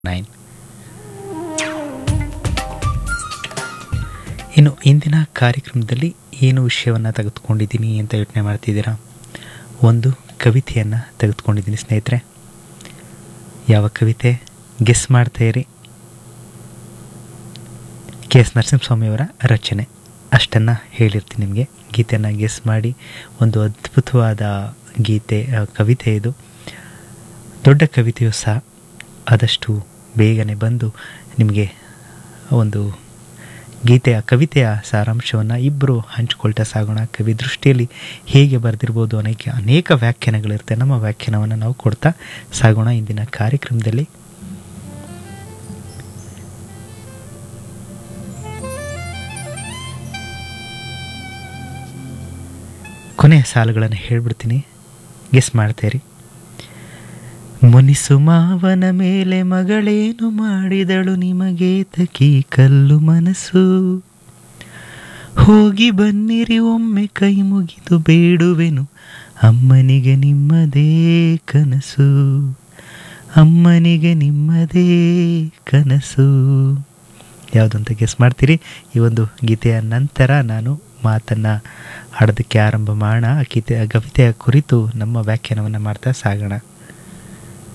nine ಇನ್ನು ಇಂದಿನ ಕಾರ್ಯಕ್ರಮದಲ್ಲಿ ಏನು ವಿಷಯವನ್ನು ತೆಗೆದುಕೊಂಡಿದ್ದೀನಿ ಅಂತ ಯೋಚನೆ ಮಾಡ್ತಿದ್ದೀರಾ ಒಂದು ಕವಿತೆಯನ್ನು ತೆಗೆದುಕೊಂಡಿದ್ದೀನಿ ಸ್ನೇಹಿತರೆ ಯಾವ ಕವಿತೆ ಗೆಸ್ ಮಾಡ್ತಾ ಇರಿ ಕೆ ಎಸ್ ನರಸಿಂಹಸ್ವಾಮಿಯವರ ರಚನೆ ಅಷ್ಟನ್ನು ಹೇಳಿರ್ತೀನಿ ನಿಮಗೆ ಗೀತೆಯನ್ನು ಗೆಸ್ ಮಾಡಿ ಒಂದು ಅದ್ಭುತವಾದ ಗೀತೆ ಆ, ಕವಿತೆ ಇದು ದೊಡ್ಡ ಕವಿತೆಯು ಸಹ ಆದಷ್ಟು ಬೇಗನೆ ಬಂದು ನಿಮಗೆ ಒಂದು ಗೀತೆಯ ಕವಿತೆಯ ಸಾರಾಂಶವನ್ನು ಇಬ್ಬರು ಹಂಚಿಕೊಳ್ತಾ ಸಾಗೋಣ ಕವಿ ದೃಷ್ಟಿಯಲ್ಲಿ ಹೇಗೆ ಬರೆದಿರ್ಬೋದು ಅನೇಕ ಅನೇಕ ವ್ಯಾಖ್ಯಾನಗಳಿರುತ್ತೆ ನಮ್ಮ ವ್ಯಾಖ್ಯಾನವನ್ನು ನಾವು ಕೊಡ್ತಾ ಸಾಗೋಣ ಇಂದಿನ ಕಾರ್ಯಕ್ರಮದಲ್ಲಿ ಕೊನೆಯ ಸಾಲುಗಳನ್ನು ಹೇಳ್ಬಿಡ್ತೀನಿ ಗೆಸ್ ಮಾಡ್ತೇರಿ ಮುನಿಸು ಮಾವನ ಮೇಲೆ ಮಗಳೇನು ಮಾಡಿದಳು ನಿಮಗೆ ತಕಿ ಕಲ್ಲು ಮನಸ್ಸು ಹೋಗಿ ಬನ್ನಿರಿ ಒಮ್ಮೆ ಕೈ ಮುಗಿದು ಬೇಡುವೆನು ಅಮ್ಮನಿಗೆ ನಿಮ್ಮದೇ ಕನಸು ಅಮ್ಮನಿಗೆ ನಿಮ್ಮದೇ ಕನಸು ಯಾವುದು ಅಂತ ಗೆಸ್ ಮಾಡ್ತೀರಿ ಈ ಒಂದು ಗೀತೆಯ ನಂತರ ನಾನು ಮಾತನ್ನು ಹಾಡೋದಕ್ಕೆ ಆರಂಭ ಮಾಡೋಣ ಆ ಗೀತೆ ಕವಿತೆಯ ಕುರಿತು ನಮ್ಮ ವ್ಯಾಖ್ಯಾನವನ್ನು ಮಾಡ್ತಾ ಸಾಗೋಣ